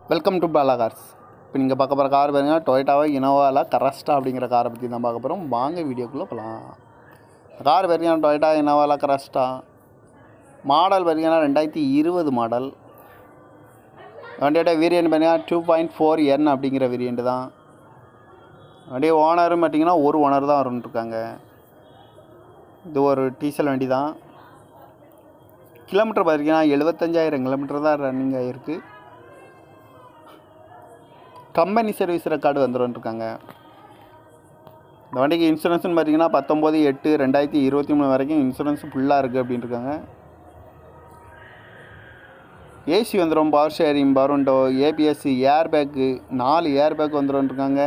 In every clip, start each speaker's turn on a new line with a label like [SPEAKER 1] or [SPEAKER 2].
[SPEAKER 1] welcome to Bala cars இப்போ நீங்கள் பார்க்க போகிற கார் பாருங்க டொயோட்டாவா இனோவாவில் கரஸ்டா அப்படிங்கிற காரை பற்றி தான் பார்க்க போகிறோம் வாங்க வீடியோக்குள்ளே போகலாம் கார் பார்த்தீங்கன்னா டொயோட்டா இனோவாவில் கரஸ்டா மாடல் பார்த்தீங்கன்னா ரெண்டாயிரத்தி இருபது மாடல் வண்டியோட வேரியன்ட் பார்த்தீங்கன்னா டூ பாயிண்ட் ஃபோர் என் அப்படிங்கிற வேரியண்ட் தான் வண்டிய ஓனரும் பார்த்தீங்கன்னா ஒரு ஓனர் தான் வரும்ன்ட்ருக்காங்க இது ஒரு டீசல் வண்டி தான் கிலோமீட்டர் பார்த்தீங்கன்னா எழுபத்தஞ்சாயிரம் கிலோமீட்டர் தான் ரன்னிங் ஆகிருக்கு கம்பெனி சர்வீஸ் ரெக்கார்டு வந்துருன்ட்ருக்காங்க இந்த வண்டிக்கு இன்சூரன்ஸ்னு பார்த்தீங்கன்னா பத்தொம்போது எட்டு ரெண்டாயிரத்தி இருபத்தி மூணு வரைக்கும் இன்சூரன்ஸ் ஃபுல்லாக இருக்குது அப்படின்ட்டுருக்காங்க ஏசி வந்துடும் பவர் ஷேரிங் பவருண்டோ ஏபிஎஸ் ஏர் பேக்கு நாலு ஏர் பேக் வந்துருன்ட்ருக்காங்க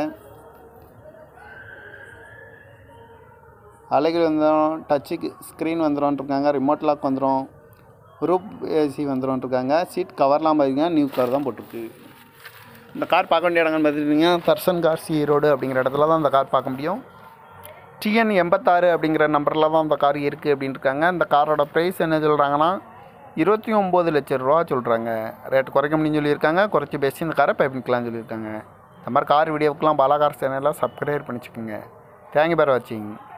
[SPEAKER 1] அலைகள் வந்துடும் டச்சுக்கு ஸ்க்ரீன் வந்துடும்ன்ட்ருக்காங்க ரிமோட் லாக் வந்துடும் ரூப் ஏசி வந்துடும்ன்ட்ருக்காங்க சீட் கவர்லாம் பார்த்தீங்கன்னா நியூ கவர் தான் போட்டிருக்கு இந்த கார் பார்க்க வேண்டிய இடங்கள்னு பார்த்துட்டிங்கன்னா தர்சன் கார்ஸ் ஈரோடு அப்படிங்கிற இடத்துல தான் இந்த கார் பார்க்க முடியும் டிஎன் எண்பத்தாறு அப்படிங்கிற நம்பரில் தான் இந்த கார் இருக்குது அப்படின்னு இருக்காங்க இந்த காரோட ப்ரைஸ் என்ன சொல்கிறாங்கன்னா இருபத்தி ஒம்பது லட்ச ரூபா சொல்கிறாங்க ரேட் குறைக்க முடியும்னு சொல்லியிருக்காங்க குறைச்சி பேசி இந்த காரை பை பண்ணிக்கலாம்னு சொல்லியிருக்காங்க இந்த மாதிரி கார் வீடியோவுக்குலாம் பாலா கார் சேனலில் சப்ஸ்கிரைப் பண்ணிச்சுக்கோங்க தேங்க்யூ பேர் வாட்சிங்